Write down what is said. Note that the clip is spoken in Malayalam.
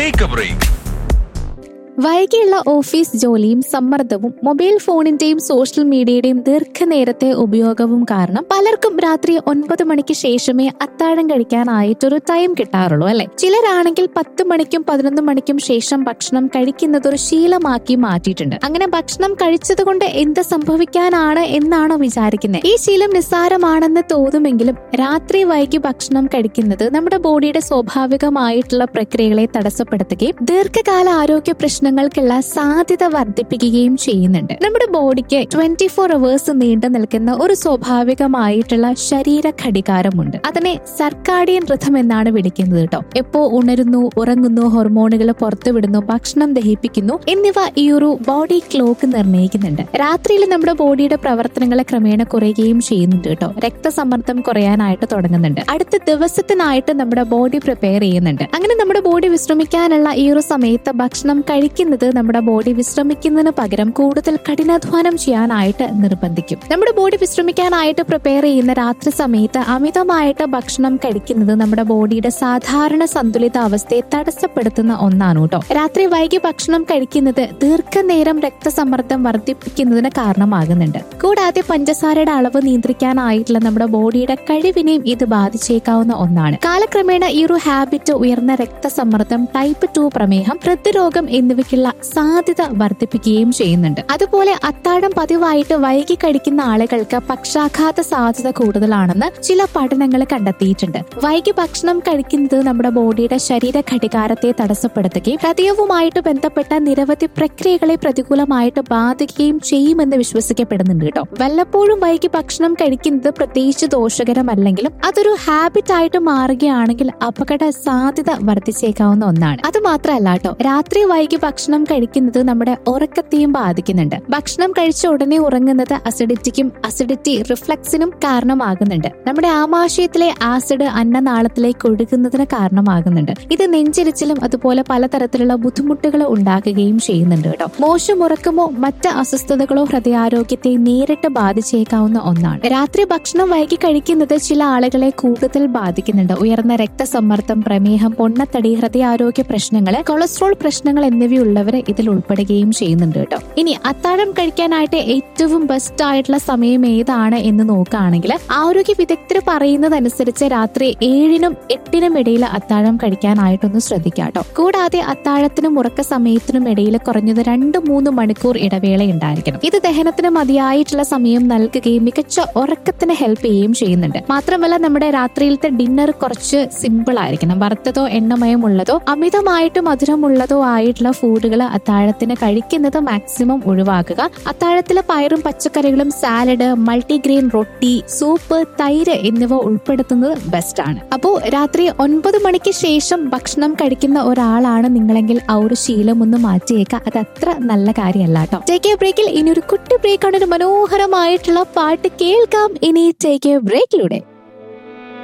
ടേക്ക് എ ബ്രേക്ക് വൈകിയുള്ള ഓഫീസ് ജോലിയും സമ്മർദ്ദവും മൊബൈൽ ഫോണിന്റെയും സോഷ്യൽ മീഡിയയുടെയും ദീർഘനേരത്തെ ഉപയോഗവും കാരണം പലർക്കും രാത്രി ഒൻപത് മണിക്ക് ശേഷമേ അത്താഴം കഴിക്കാനായിട്ടൊരു ടൈം കിട്ടാറുള്ളൂ അല്ലെ ചിലരാണെങ്കിൽ പത്ത് മണിക്കും പതിനൊന്ന് മണിക്കും ശേഷം ഭക്ഷണം കഴിക്കുന്നത് ഒരു ശീലമാക്കി മാറ്റിയിട്ടുണ്ട് അങ്ങനെ ഭക്ഷണം കഴിച്ചത് കൊണ്ട് എന്ത് സംഭവിക്കാനാണ് എന്നാണോ വിചാരിക്കുന്നത് ഈ ശീലം നിസ്സാരമാണെന്ന് തോന്നുമെങ്കിലും രാത്രി വൈകി ഭക്ഷണം കഴിക്കുന്നത് നമ്മുടെ ബോഡിയുടെ സ്വാഭാവികമായിട്ടുള്ള പ്രക്രിയകളെ തടസ്സപ്പെടുത്തുകയും ദീർഘകാല ആരോഗ്യ പ്രശ്നങ്ങൾക്കുള്ള സാധ്യത വർദ്ധിപ്പിക്കുകയും ചെയ്യുന്നുണ്ട് നമ്മുടെ ബോഡിക്ക് ട്വന്റി ഫോർ അവേഴ്സ് നീണ്ടു നിൽക്കുന്ന ഒരു സ്വാഭാവികമായിട്ടുള്ള ശരീര ഘടികാരമുണ്ട് അതിനെ സർക്കാഡിയൻ റഥം എന്നാണ് വിളിക്കുന്നത് കേട്ടോ എപ്പോ ഉണരുന്നു ഉറങ്ങുന്നു ഹോർമോണുകൾ പുറത്തുവിടുന്നു ഭക്ഷണം ദഹിപ്പിക്കുന്നു എന്നിവ ഈ ഒരു ബോഡി ക്ലോക്ക് നിർണ്ണയിക്കുന്നുണ്ട് രാത്രിയിൽ നമ്മുടെ ബോഡിയുടെ പ്രവർത്തനങ്ങൾ ക്രമേണ കുറയുകയും ചെയ്യുന്നുണ്ട് കേട്ടോ രക്തസമ്മർദ്ദം കുറയാനായിട്ട് തുടങ്ങുന്നുണ്ട് അടുത്ത ദിവസത്തിനായിട്ട് നമ്മുടെ ബോഡി പ്രിപ്പയർ ചെയ്യുന്നുണ്ട് അങ്ങനെ നമ്മുടെ ബോഡി വിശ്രമിക്കാനുള്ള ഈ ഒരു സമയത്ത് ഭക്ഷണം കഴിക്കുന്നത് നമ്മുടെ ബോഡി വിശ്രമിക്കുന്നതിന് പകരം കൂടുതൽ കഠിനാധ്വാനം ചെയ്യാനായിട്ട് നിർബന്ധിക്കും നമ്മുടെ ബോഡി വിശ്രമിക്കാനായിട്ട് പ്രിപ്പയർ ചെയ്യുന്ന രാത്രി സമയത്ത് അമിതമായിട്ട് ഭക്ഷണം കഴിക്കുന്നത് നമ്മുടെ ബോഡിയുടെ സാധാരണ സന്തുലിത അവസ്ഥയെ തടസ്സപ്പെടുത്തുന്ന ഒന്നാണ് കേട്ടോ രാത്രി വൈകി ഭക്ഷണം കഴിക്കുന്നത് ദീർഘനേരം രക്തസമ്മർദ്ദം വർദ്ധിപ്പിക്കുന്നതിന് കാരണമാകുന്നുണ്ട് കൂടാതെ പഞ്ചസാരയുടെ അളവ് നിയന്ത്രിക്കാനായിട്ടുള്ള നമ്മുടെ ബോഡിയുടെ കഴിവിനെയും ഇത് ബാധിച്ചേക്കാവുന്ന ഒന്നാണ് കാലക്രമേണ ഈ ഒരു ഹാബിറ്റ് ഉയർന്ന രക്തസമ്മർദ്ദം ടൈപ്പ് ടു പ്രമേഹം ഹൃദ്രോഗം എന്നിവയ്ക്കുള്ള സാധ്യത വർദ്ധിപ്പിക്കുകയും ചെയ്യുന്നുണ്ട് അതുപോലെ അത്താഴം പതിവായിട്ട് വൈകി കഴിക്കുന്ന ആളുകൾക്ക് പക്ഷാഘാത സാധ്യത കൂടുതലാണെന്ന് ചില പഠനങ്ങൾ കണ്ടെത്തിയിട്ടുണ്ട് വൈകി ഭക്ഷണം കഴിക്കുന്നത് നമ്മുടെ ബോഡിയുടെ ശരീര ഘടികാരത്തെ തടസ്സപ്പെടുത്തുകയും ഹൃദയവുമായിട്ട് ബന്ധപ്പെട്ട നിരവധി പ്രക്രിയകളെ പ്രതികൂലമായിട്ട് ബാധിക്കുകയും ചെയ്യുമെന്ന് വിശ്വസിക്കപ്പെടുന്നുണ്ട് കേട്ടോ വല്ലപ്പോഴും വൈകി ഭക്ഷണം കഴിക്കുന്നത് പ്രത്യേകിച്ച് ദോഷകരമല്ലെങ്കിലും അതൊരു ഹാബിറ്റ് ആയിട്ട് മാറുകയാണെങ്കിൽ അപകട സാധ്യത വർദ്ധിച്ചേക്കാവുന്ന ഒന്നാണ് അത് മാത്രമല്ല കേട്ടോ രാത്രി വൈകി ഭക്ഷണം കഴിക്കുന്നത് നമ്മുടെ ഉറക്കത്തെയും ബാധിക്കുന്നുണ്ട് ഭക്ഷണം കഴിച്ച ഉടനെ ഉറങ്ങുന്നത് അസിഡിറ്റിക്കും അസിഡിറ്റി റിഫ്ലക്സിനും കാരണമാകുന്നുണ്ട് നമ്മുടെ ആമാശയത്തിലെ ആസിഡ് അന്നനാളത്തിലേക്ക് ഒഴുകുന്നതിന് കാരണമാകുന്നുണ്ട് ഇത് നെഞ്ചരിച്ചിലും അതുപോലെ പലതരത്തിലുള്ള ബുദ്ധിമുട്ടുകൾ ഉണ്ടാക്കുകയും ചെയ്യുന്നുണ്ട് കേട്ടോ മോശം ഉറക്കമോ മറ്റ് അസ്വസ്ഥതകളോ ഹൃദയാരോഗ്യത്തെ നേരിട്ട് ബാധിച്ചേക്കാവുന്ന ഒന്നാണ് രാത്രി ഭക്ഷണം വൈകി കഴിക്കുന്നത് ചില ആളുകളെ കൂടുതൽ ബാധിക്കുന്നുണ്ട് ഉയർന്ന രക്തസമ്മർദ്ദം പ്രമേഹം പൊണ്ണത്തടി ഹൃദയാരോഗ്യ പ്രശ്നങ്ങൾ കൊളസ്ട്രോൾ പ്രശ്നങ്ങൾ എന്നിവയുള്ളവർ ഇതിൽ ഉൾപ്പെടുകയും ചെയ്യുന്നുണ്ട് കേട്ടോ ഇനി അത്താഴം കഴിക്കാനായിട്ട് ഏറ്റവും ബെസ്റ്റ് ആയിട്ടുള്ള സമയം ഏതാണ് എന്ന് നോക്കുകയാണെങ്കിൽ ആരോഗ്യ വിദഗ്ധർ പറയുന്നതനുസരിച്ച് രാത്രി ഏഴിനും എട്ടിനും ഇടയിൽ അത്താഴം കഴിക്കാനായിട്ടൊന്ന് ശ്രദ്ധിക്കാം കേട്ടോ കൂടാതെ അത്താഴത്തിനും ഉറക്ക സമയത്തിനും ഇടയിൽ കുറഞ്ഞത് രണ്ട് മൂന്ന് മണിക്കൂർ ഇടവേള ഉണ്ടായിരിക്കണം ഇത് ദഹനത്തിന് മതിയായിട്ടുള്ള സമയം നൽകുകയും മികച്ച ഉറക്കത്തിന് ഹെൽപ്പ് ചെയ്യുകയും ചെയ്യുന്നുണ്ട് മാത്രമല്ല നമ്മുടെ രാത്രിയിലത്തെ ഡിന്നർ കുറച്ച് സിമ്പിൾ ആയിരിക്കണം വറുത്തതോ എണ്ണമയമുള്ളതോ അമിതമായിട്ട് മധുരമുള്ളതോ ആയിട്ടുള്ള ഫുഡുകൾ അത്താഴത്തിന് കഴിക്കുന്നത് മാക്സിമം ഒഴിവാക്കുക അത്താഴത്തിലെ പയറും പച്ചക്കറികളും സാലഡ് മൾട്ടിഗ്രെയിൻ റൊട്ടി സൂപ്പ് തൈര് എന്നിവ ഉൾപ്പെടുത്തുന്നത് ബെസ്റ്റ് ആണ് അപ്പോ രാത്രി ഒൻപത് മണിക്ക് ശേഷം ഭക്ഷണം കഴിക്കുന്ന ഒരാളാണ് നിങ്ങളെങ്കിൽ ആ ഒരു ശീലം ഒന്ന് മാറ്റിയേക്കുക അത് അത്ര നല്ല കാര്യമല്ല കേട്ടോ ടേക്ക് എ ബ്രേക്കിൽ ഇനി ഒരു കുട്ടി ബ്രേക്കാണ് ഒരു മനോഹരമായിട്ടുള്ള പാട്ട് കേൾക്കാം ഇനി ടേക്ക് എ ബ്രേക്കിലൂടെ